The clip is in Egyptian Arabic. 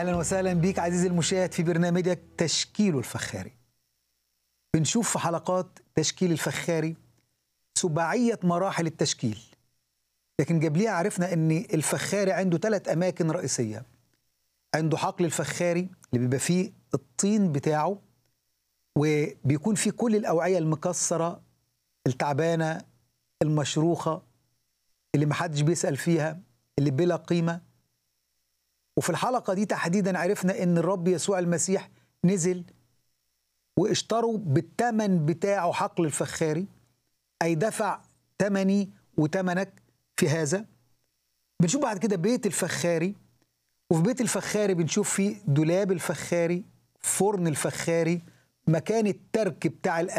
اهلا وسهلا بيك عزيزي المشاهد في برنامجك تشكيل الفخاري بنشوف في حلقات تشكيل الفخاري سباعية مراحل التشكيل لكن قبليها عرفنا ان الفخاري عنده ثلاث اماكن رئيسية عنده حقل الفخاري اللي بيبقى فيه الطين بتاعه وبيكون فيه كل الاوعية المكسرة التعبانة المشروخة اللي محدش بيسأل فيها اللي بلا قيمة وفي الحلقة دي تحديدا عرفنا ان الرب يسوع المسيح نزل واشتروا بالثمن بتاعه حقل الفخاري اي دفع ثمني وثمنك في هذا بنشوف بعد كده بيت الفخاري وفي بيت الفخاري بنشوف فيه دولاب الفخاري فرن الفخاري مكان الترك بتاع